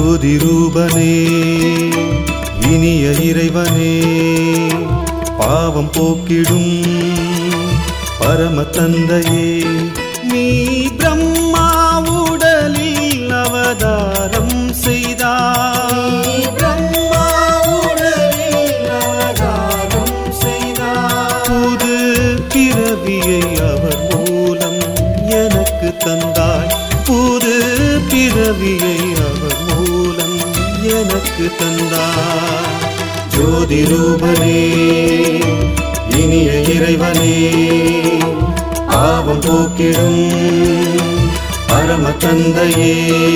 ஜோதி ரூபனே இனிய இறைவனே பாவம் போக்கிடும் பரம தந்தையே நீ பிரம்மா உடலில் அவதாரம் செய்தாய் பிரம்மா உடலில் அவதாரம் செய்தாய் புது பிறவியை அவர் மூலம் எனக்கு தந்தாய் புது பிறவியை அவர் மூலம் எனக்கு தந்தாய் ஜோதி ரூபனே இனிய இறைவனே பாவம் போக்கிடும் பரம தந்தையே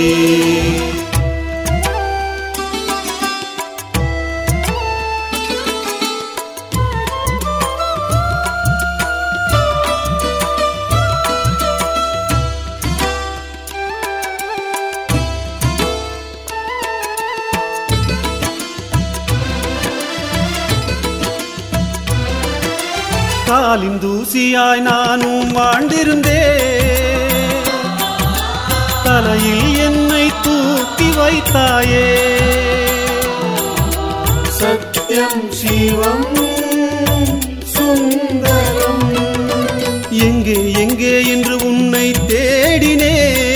காலின் தூசியாய் நானும் வாழ்ந்திருந்தேன் தலையில் என்னை தூக்கி வைத்தாயே சத்தியம் சிவம் சுந்தரம் எங்கே எங்கே என்று உன்னை தேடினே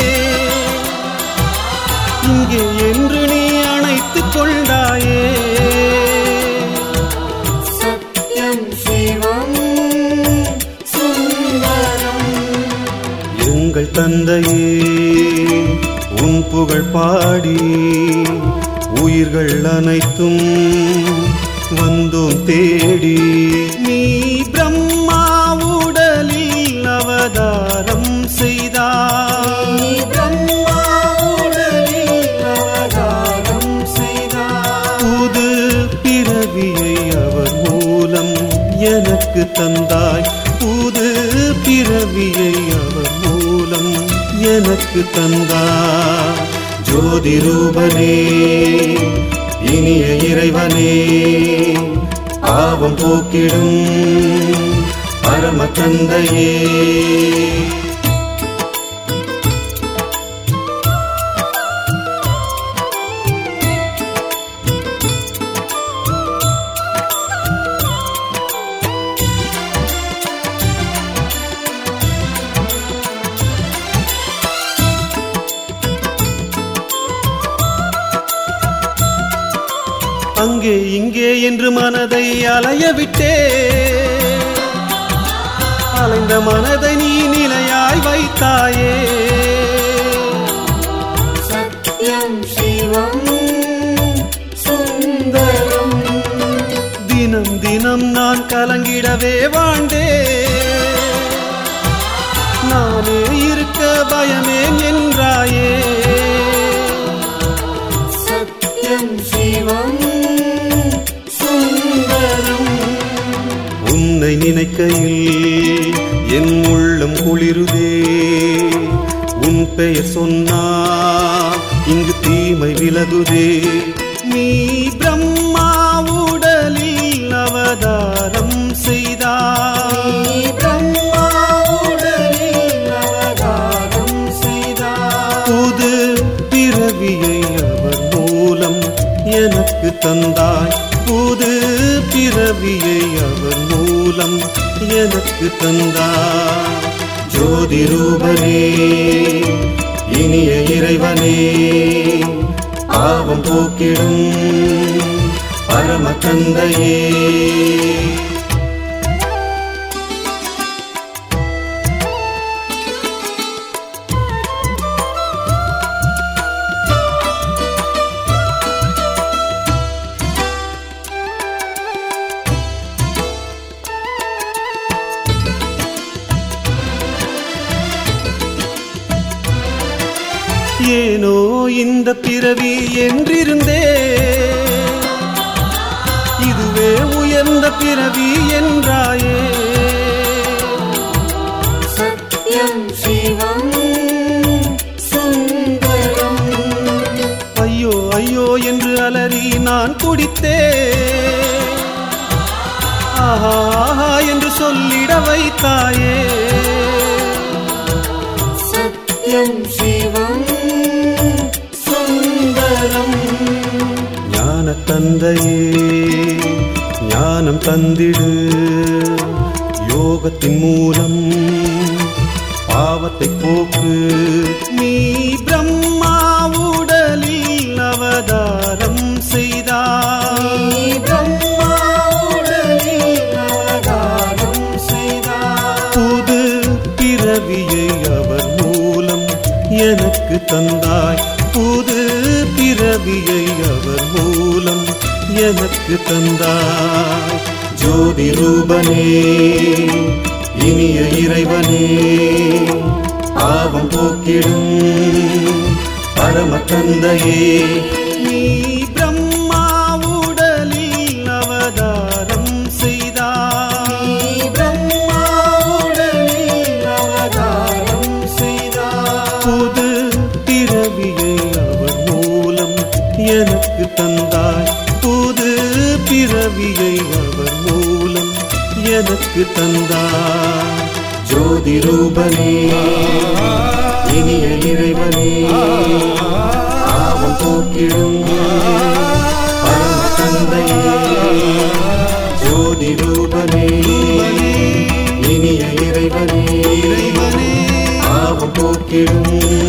இங்கே என்று நீ அணைத்துக் கொண்டாயே சத்தியம் சிவம் சுந்தரம் எங்கள் தந்தையே உன் புகழ் பாடி உயிர்கள் அனைத்தும் வந்தோம் தேடி நீ பிரம்மா உடலில் அவதாரம் செய்தாய் பிரம்மா உடலில் அவதாரம் செய்தாய் புது பிறவியை அவர் மூலம் எனக்கு தந்தாய் புது பிறவியை அவர் மூலம் எனக்கு தந்தாய் ஜோதி ரூபனே இனிய இறைவனே பாவம் போக்கிடும் பரம தந்தையே அங்கே இங்கே என்று மனதை அலைய விட்டே அலைந்த மனதை நீ நிலையாய் வைத்தாயே சத்தியம் சிவம் சுந்தரம் தினம் தினம் நான் கலங்கிடவே வாழ்ந்தே நானே இருக்க பயமேன் என்றாயே சத்தியம் சிவம் சுந்தரம் உன்னை நினைக்கையில் என் உள்ளம் குளிருதே உன் பெயர் சொன்னா இங்கு தீமை விலகுதே நீ பிரம்மா உடலில் அவதாரம் செய்தாய் பிரம்மா உடலில் அவதாரம் செய்தாய் புது பிறவியை அவர் மூலம் எனக்கு தந்தாய் புது பிறவியை அவர் மூலம் எனக்கு தந்தாய் ஜோதி ரூபனே இனிய இறைவனே பாவம் போக்கிடும் பரம தந்தையே ஏனோ இந்த பிறவி என்றிருந்தே இதுவே உயர்ந்த பிறவி என்றாயே சத்யம் சிவம் சுந்தரம் ஐயோ ஐயோ என்று அலறி நான் துடித்தே ஆஹா ஆஹா என்று சொல்லிட வைத்தாயே சத்யம் சிவம் சுந்தரம் தந்தையே ஞானம் தந்திடு யோகத்தின் மூலம் பாவத்தை போக்கு நீ பிரம்மா உடலில் அவதாரம் செய்தாய் நீ பிரம்மா உடலில் அவதாரம் செய்தாய். புது பிறவியை அவர் மூலம் எனக்கு தந்தாய் புது பிறவியை அவர் மூலம் எனக்கு தந்தாய் ஜோதி ரூபனே இனிய இறைவனே பாவம் போக்கிடும் பரம தந்தையே நீ பிரம்மா உடலில் அவதாரம் செய்தாய் நீ பிரம்மா உடலில் அவதாரம் செய்தாய். புது பிறவியை அவர் மூலம் எனக்கு தந்தாய் புது பிறவியை அவர் மூலம் எனக்கு தந்தாய் ஜோதி ரூபனே இனிய இறைவனே பாவம் போக்கிடும் பரம தந்தையே ஜோதி ரூபனே இனிய இறைவனே பாவம் போக்கிடும்